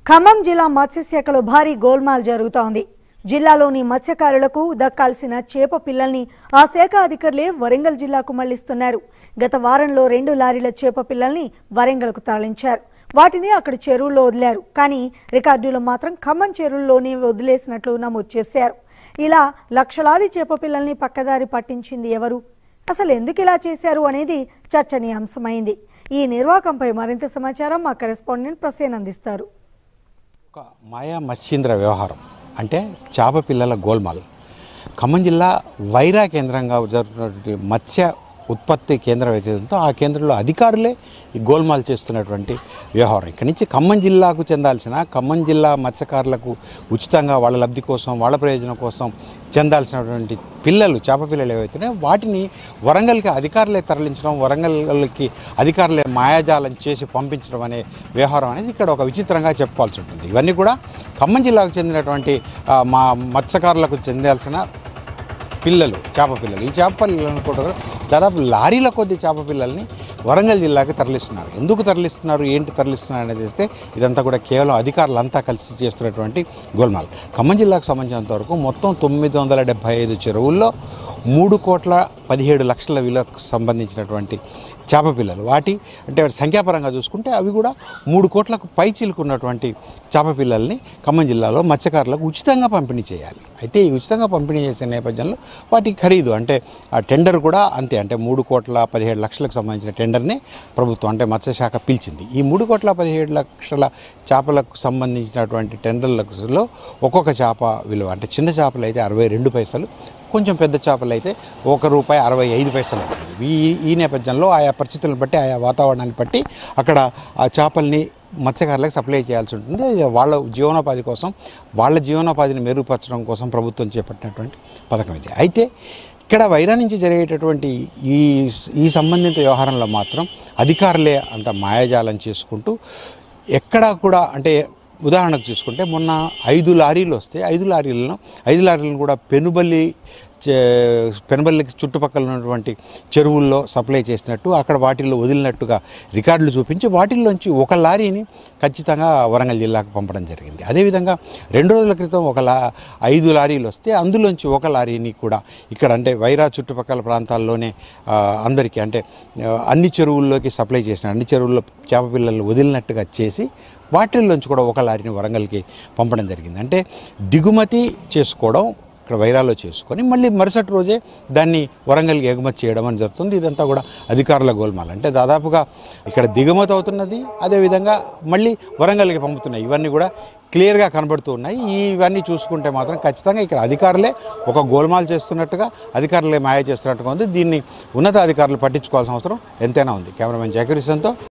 ఖమ్మం జిల్లా మత్స్యశాఖలో భారీ గోల్మాల్ జరుగుతోంది జిల్లాలోని మత్స్యకారులకు దక్కాల్సిన చేప పిల్లల్ని ఆ శాఖ అధికారులే వరంగల్ జిల్లాకు మళ్లిస్తున్నారు గత వారంలో రెండు లారీల చేప పిల్లల్ని వరంగల్కు తరలించారు వాటిని అక్కడ చెరువుల్లో వదిలారు కానీ రికార్డులో మాత్రం ఖమ్మం చెరువుల్లోనే వదిలేసినట్లు నమోదు చేశారు ఇలా లక్షలాది చేప పిల్లల్ని పక్కదారి పట్టించింది ఎవరు అసలు ఎందుకు ఇలా చేశారు అనేది చర్చనీయాంశమైంది ఈ నిర్వాకంపై మరింత సమాచారం మా కరెస్పాండెంట్ ప్రసేన్ అందిస్తారు ఒక మాయా మత్స్యేంద్ర వ్యవహారం అంటే చేప పిల్లల గోల్మాల్ ఖమ్మం జిల్లా వైరా కేంద్రంగా జరుగుతున్నటువంటి మత్స్య ఉత్పత్తి కేంద్రం ఏదైతే ఉందో ఆ కేంద్రంలో అధికారులే ఈ గోల్మాల్ చేస్తున్నటువంటి వ్యవహారం ఇక్కడి నుంచి ఖమ్మం జిల్లాకు చెందాల్సిన ఖమ్మం జిల్లా మత్స్యకారులకు ఉచితంగా వాళ్ళ లబ్ధి కోసం వాళ్ళ ప్రయోజనం కోసం చెందాల్సినటువంటి పిల్లలు చేప పిల్లలు ఏవైతున్నాయో వాటిని వరంగల్కి అధికారులే తరలించడం వరంగల్కి అధికారులే మాయాజాలం చేసి పంపించడం అనే వ్యవహారం అనేది ఇక్కడ ఒక విచిత్రంగా చెప్పుకోవాల్సి ఉంటుంది ఇవన్నీ కూడా ఖమ్మం జిల్లాకు చెందినటువంటి ఆ, మా మత్స్యకారులకు చెందాల్సిన పిల్లలు చేప పిల్లలు ఈ చేప పిల్లలను కూడా దాదాపు లారీల కొద్ది చేప పిల్లల్ని వరంగల్ జిల్లాకి తరలిస్తున్నారు ఎందుకు తరలిస్తున్నారు ఏంటి తరలిస్తున్నారు అనేది చేస్తే ఇదంతా కూడా కేవలం అధికారులు అంతా కలిసి చేస్తున్నటువంటి గోల్మాల్ ఖమ్మం జిల్లాకు సంబంధించినంత వరకు మొత్తం తొమ్మిది వందల డెబ్బై ఐదు చెరువుల్లో మూడు కోట్ల పదిహేడు లక్షల విలువకు సంబంధించినటువంటి చేప పిల్లలు వాటి అంటే వాటి సంఖ్యాపరంగా చూసుకుంటే అవి కూడా మూడు కోట్లకు పై చిలుకున్నటువంటి చేప పిల్లల్ని ఖమ్మం జిల్లాలో మత్స్యకారులకు ఉచితంగా పంపిణీ చేయాలి అయితే ఈ ఉచితంగా పంపిణీ చేసే నేపథ్యంలో వాటి ఖరీదు అంటే ఆ టెండర్ కూడా అంతే అంటే మూడు కోట్ల పదిహేడు లక్షలకు సంబంధించిన టెండర్ని ప్రభుత్వం అంటే మత్స్యశాఖ పిలిచింది ఈ మూడు కోట్ల పదిహేడు లక్షల చేపలకు సంబంధించినటువంటి టెండర్లలో ఒక్కొక్క చేప విలువ అంటే చిన్న చేపలు అయితే అరవై రెండు పైసలు కొంచెం పెద్ద చేపలు అయితే ఒక రూపాయి అరవై ఐదు పైసలు ఉంటుంది ఈ ఈ నేపథ్యంలో ఆయా పరిస్థితులను బట్టి ఆయా వాతావరణాన్ని బట్టి అక్కడ ఆ చేపల్ని మత్స్యకారులకు సప్లై చేయాల్సి ఉంటుంది ఇది వాళ్ళ జీవనోపాధి కోసం వాళ్ళ జీవనోపాధిని మెరుగుపరచడం కోసం ప్రభుత్వం చేపట్టినటువంటి పథకం ఇది అయితే ఇక్కడ వైరా నుంచి జరిగేటటువంటి ఈ ఈ సంబంధిత వ్యవహారంలో మాత్రం అధికారులే అంత మాయాజాలం చేసుకుంటూ ఎక్కడా కూడా అంటే ఉదాహరణకు చూసుకుంటే మొన్న ఐదు లారీలు వస్తే ఐదు లారీలను ఐదు లారీలను కూడా పెనుబల్లి చే- పెనుబల్లికి చుట్టుపక్కల ఉన్నటువంటి చెరువుల్లో సప్లై చేసినట్టు అక్కడ వాటిల్లో వదిలినట్టుగా రికార్డులు చూపించి వాటిల్లోంచి ఒక లారీని ఖచ్చితంగా వరంగల్ జిల్లాకు పంపడం జరిగింది అదేవిధంగా రెండు రోజుల క్రితం ఒక లా ఐదు లారీలు వస్తే అందులోంచి ఒక లారీని కూడా ఇక్కడ అంటే వైరా చుట్టుపక్కల ప్రాంతాల్లోనే ఆ, అందరికీ అంటే ఆ, అన్ని చెరువుల్లోకి సప్లై చేసిన అన్ని చెరువుల్లో చేప పిల్లలు వదిలినట్టుగా చేసి వాటిల్లోంచి కూడా ఒక లారీని వరంగల్కి పంపడం జరిగింది అంటే దిగుమతి చేసుకోవడం ఇక్కడ వైరాలో చేసుకొని మళ్ళీ మరుసటి రోజే దాన్ని వరంగల్కి ఎగుమతి చేయడం అని జరుగుతుంది ఇదంతా కూడా అధికారుల గోల్మాల్ అంటే దాదాపుగా ఇక్కడ దిగుమతి అవుతున్నది అదేవిధంగా మళ్ళీ వరంగల్కి పంపుతున్నాయి ఇవన్నీ కూడా క్లియర్గా కనబడుతూ ఉన్నాయి ఇవన్నీ చూసుకుంటే మాత్రం ఖచ్చితంగా ఇక్కడ అధికారులే ఒక గోల్మాల్ చేస్తున్నట్టుగా అధికారులే మాయ చేస్తున్నట్టుగా ఉంది దీన్ని ఉన్నత అధికారులు పట్టించుకోవాల్సిన అవసరం ఎంతైనా ఉంది కెమెరామెన్ జయకరిసంతో